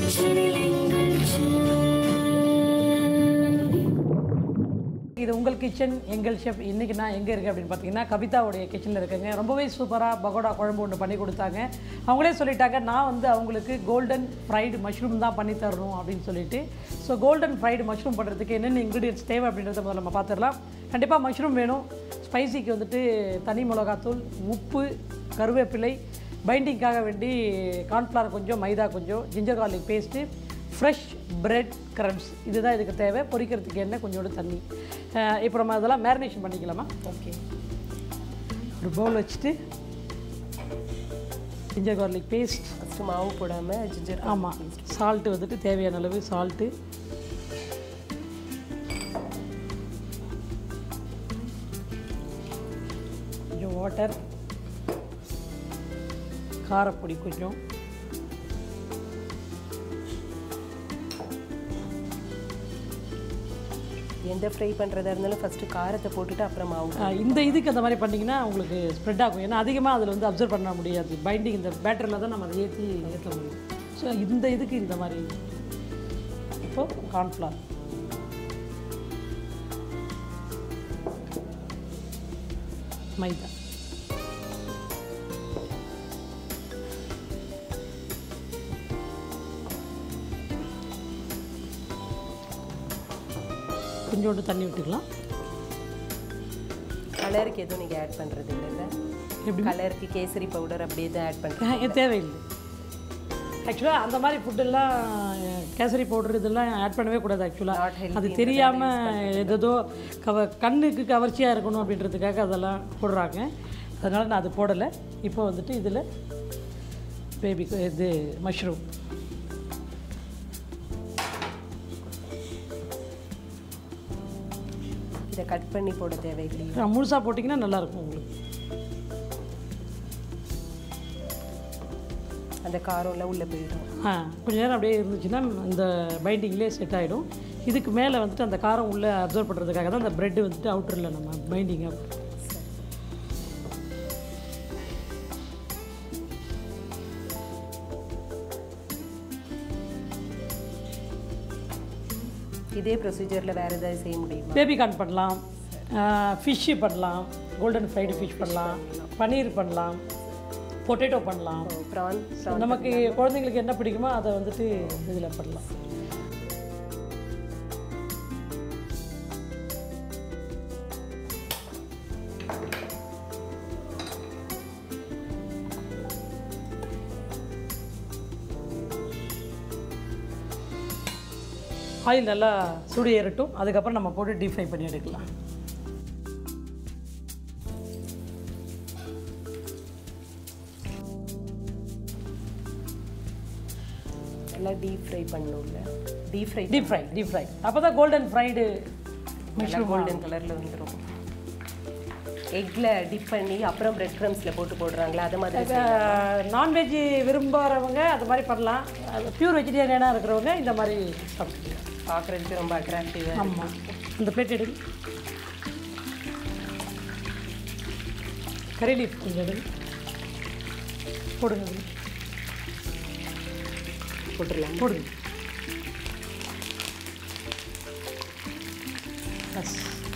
கிச்சனில் எங்கள் இது உங்கள் கிச்சன் எங்கள் ஷெஃப் இன்றைக்கி நான் எங்கே இருக்கேன் அப்படின்னு பார்த்தீங்கன்னா கவிதாவுடைய கிச்சனில் இருக்கேங்க ரொம்பவே சூப்பராக பகோடா குழம்பு ஒன்று பண்ணி கொடுத்தாங்க அவங்களே சொல்லிட்டாங்க நான் வந்து அவங்களுக்கு கோல்டன் ஃப்ரைடு மஷ்ரூம் தான் பண்ணி தரணும் அப்படின்னு சொல்லிட்டு ஸோ கோல்டன் ஃப்ரைடு மஷ்ரூம் பண்ணுறதுக்கு என்னென்ன இன்க்ரீடியன்ஸ் தேவை அப்படின்றத முதல்ல நம்ம பார்த்துடலாம் கண்டிப்பாக மஷ்ரூம் வேணும் ஸ்பைசிக்கு வந்துட்டு தனி மிளகாத்தூள் உப்பு கருவேப்பிலை பைண்டிங்காக வேண்டி கார்ன்ஃப்ளவர் கொஞ்சம் மைதா கொஞ்சம் ginger garlic paste fresh breadcrumbs இதுதான் இதுக்கு தேவை பொரிக்கிறதுக்கு எண்ணெய் கொஞ்சோண்டு தண்ணி அஹ் இப்போ நம்ம அதெல்லாம் மேரினேஷன் பண்ணிக்கலாமா ஓகே ஒரு பவுல் வச்சுட்டு ஜிஞ்சர் கார்லிக் பேஸ்ட் ஃபஸ்ட்டு மாவு போடாமல் ஜிஞ்சர் ஆமாம் சால்ட்டு வந்துட்டு தேவையான அளவு சால்ட்டு கொஞ்சம் வாட்டர் காரப்பொடி கொஞ்சம் எந்த ஃப்ரை பண்ணுறதா இருந்தாலும் ஃபஸ்ட்டு காரத்தை போட்டுட்டு அப்புறம் மாவு ஆஹ் இந்த இதுக்கு அந்த மாதிரி பண்ணிங்கன்னா உங்களுக்கு ஸ்ப்ரெட் ஆகும் ஏன்னா அதிகமாக அதில் வந்து அப்சர்வ் பண்ண முடியாது பைண்டிங் இந்த பேட்டரில் தான் நம்ம அதை ஏற்றி ஏற்ற முடியும் ஸோ இந்த இதுக்கு இந்த மாதிரி இப்போது கார்ன்ஃப்ளவர் மைதா கொஞ்சோண்டு தண்ணி விட்டுக்கலாம் கலருக்கு எதுவும் நீங்கள் ஆட் பண்ணுறது இல்லைல்ல எப்படி கலருக்கு கேசரி பவுடர் அப்படியே தான் ஆட் பண்ணுறேன் ஆஹ் இது தேவையில்லை ஆக்சுவலாக அந்த மாதிரி ஃபுட்டெல்லாம் கேசரி பவுடர் இதெல்லாம் ஆட் பண்ணவே கூடாது Not ஆக்சுவலாக healthy அது தெரியாமல் ஏதோ கவ கண்ணுக்கு கவர்ச்சியாக இருக்கணும் அப்படின்றதுக்காக அதெல்லாம் போடுறாங்க அதனால் நான் அது போடலை இப்போ வந்துட்டு இதில் பேபி இது மஷ்ரூம் இதை கட் பண்ணி போட தேவையில்லையே முழுசாக போட்டிங்கன்னா நல்லாயிருக்கும் உங்களுக்கு அந்த காரம்லாம் உள்ளே போயிடும் ஆ கொஞ்ச நேரம் அப்படியே இருந்துச்சுன்னா இந்த பைண்டிங்லேயே செட் ஆகிடும் இதுக்கு மேலே வந்துட்டு அந்த காரம் உள்ளே அப்சர்வ் பண்ணுறதுக்காக தான் அந்த ப்ரெட்டு வந்துட்டு அவுட்டரில் நம்ம பைண்டிங்காக இதே ப்ரொசீஜரில் வேறு ஏதாவது செய்ய முடியுமா பேபி கார்ன் பண்ணலாம் ஃபிஷ்ஷு பண்ணலாம் கோல்டன் ஃப்ரைடு ஃபிஷ் பண்ணலாம் பன்னீர் பண்ணலாம் பொட்டேட்டோ பண்ணலாம் ப்ரான் நமக்கு குழந்தைங்களுக்கு என்ன பிடிக்குமோ அதை வந்துட்டு இதில் பண்ணலாம் ஆயில் நல்லா சுடு ஏறட்டும் அதுக்கப்புறம் நம்ம போட்டு டீப் ஃப்ரை பண்ணி எடுக்கலாம் எல்லாம் டீப் ஃப்ரை பண்ணணும்ல deep fry deep fry deep fry அப்போ தான் கோல்டன் ஃப்ரைடு நல்லா கோல்டன் கலரில் வந்துடும் எக்கில் டிப் பண்ணி அப்புறம் பிரெட் க்ரம்ஸில் போட்டு போடுறாங்களா அது மாதிரி நான்வெஜ் விரும்புகிறவங்க அது மாதிரி பண்ணலாம் பியூர் வெஜிடேரியனாக இருக்கிறவங்க இந்த மாதிரி சாப்பிட்டுக்கலாம் பார்க்குறதுக்கு ரொம்ப அட்ராக்டிவாக ஆமாம் இந்த பிளேட் எடுங்க கறி லீஃப் கொஞ்சம் எடுங்க போடுங்க இதுல. போட்டுடலாம் போடுங்க பஸ்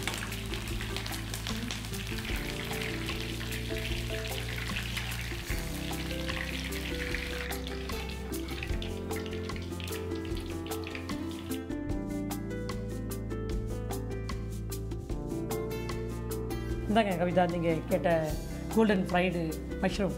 இந்தாங்க கவிதா நீங்கள் கேட்ட கோல்டன் ஃப்ரைடு மஷ்ரூம்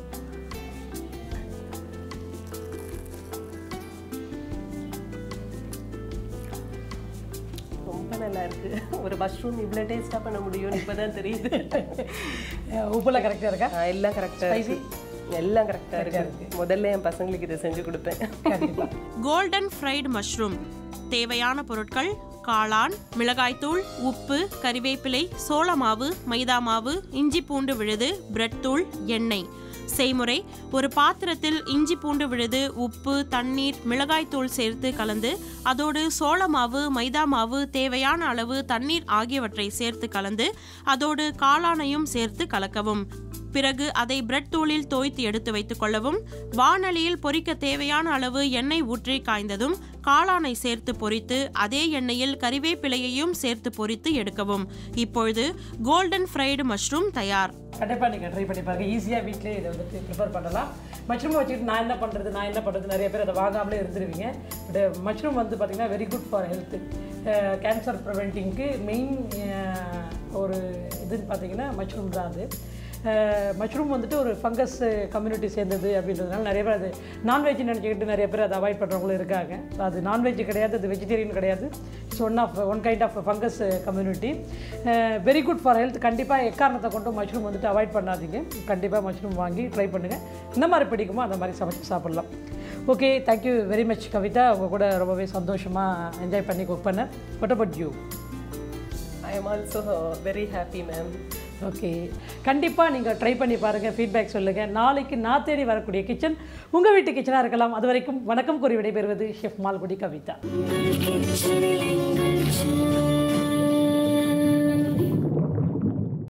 ரொம்ப நல்லா இருக்கு ஒரு மஷ்ரூம் இவ்வளோ டேஸ்ட்டாக பண்ண முடியும்னு இப்போ தான் தெரியுது உப்புலாம் கரெக்டாக இருக்கா ஆ, எல்லாம் கரெக்டாக இருக்கு எல்லாம் கரெக்டாக இருக்கு முதல்ல என் பசங்களுக்கு இதை செஞ்சு கொடுப்பேன் கண்டிப்பாக கோல்டன் ஃப்ரைடு மஷ்ரூம் தேவையான பொருட்கள் காளான் மிளகாய்த்தூள் உப்பு கறிவேப்பிலை சோள மாவு மைதா மாவு இஞ்சி பூண்டு விழுது பிரெட் தூள் எண்ணெய் செய்முறை ஒரு பாத்திரத்தில் இஞ்சி பூண்டு விழுது உப்பு தண்ணீர் மிளகாய்த்தூள் சேர்த்து கலந்து அதோடு சோள மாவு மைதா மாவு தேவையான அளவு தண்ணீர் ஆகியவற்றை சேர்த்து கலந்து அதோடு காளானையும் சேர்த்து கலக்கவும் பிறகு அதை பிரெட் தூளில் தோய்த்து எடுத்து வைத்துக் கொள்ளவும் வாணலியில் பொரிக்க தேவையான அளவு எண்ணெய் ஊற்றி காய்ந்ததும் காளானை சேர்த்து பொரித்து அதே எண்ணெயில் கறிவேப்பிலையையும் சேர்த்து பொரித்து எடுக்கவும் இப்பொழுது கோல்டன் ஃப்ரைடு மஷ்ரூம் தயார் கண்டிப்பாக நீங்கள் ட்ரை பண்ணி பாருங்க ஈஸியாக வீட்டிலே இதை வந்துட்டு ப்ரிப்பேர் பண்ணலாம் மஷ்ரூம் வச்சுக்கிட்டு நான் என்ன பண்ணுறது நான் என்ன பண்ணுறது நிறைய பேர் அதை வாங்காமலே இருந்துருவீங்க பட் மஷ்ரூம் வந்து பார்த்திங்கன்னா very good for health cancer ப்ரிவென்டிங்க்கு மெயின் ஒரு இதுன்னு பார்த்தீங்கன்னா மஷ்ரூம் தான் அது மஷ்ரூம் வந்துட்டு ஒரு ஃபங்கஸ் கம்யூனிட்டி சேர்ந்தது அப்படின்றதுனால நிறைய பேர் அது நான்வெஜ் நினச்சிக்கிட்டு நிறைய பேர் அதை அவாய்ட் பண்ணுறவங்களும் இருக்காங்க So, அது நான்வெஜ் கிடையாது அது வெஜிடேரியன் கிடையாது it's one of one kind of fungus community very good for health கண்டிப்பாக எக்காரணத்தை கொண்டு மஷ்ரூம் வந்துட்டு அவாய்ட் பண்ணாதீங்க கண்டிப்பாக மஷ்ரூம் வாங்கி ட்ரை பண்ணுங்கள் என்ன மாதிரி பிடிக்குமோ அந்த மாதிரி சமைச்சு சாப்பிட்லாம் okay thank you very much Kavitha உங்கள் கூட ரொம்பவே சந்தோஷமாக என்ஜாய் பண்ணி குக் பண்ணேன் what about you I am also very happy ma'am okay கண்டிப்பாக நீங்கள் ட்ரை பண்ணி பாருங்கள் ஃபீட்பேக் சொல்லுங்கள் நாளைக்கு நான் தேடி வரக்கூடிய கிச்சன் உங்கள் வீட்டு கிச்சனாக இருக்கலாம் அது வரைக்கும் வணக்கம் கூறி விடைபெறுவது ஷெஃப் மால்குடி கவிதா kitchen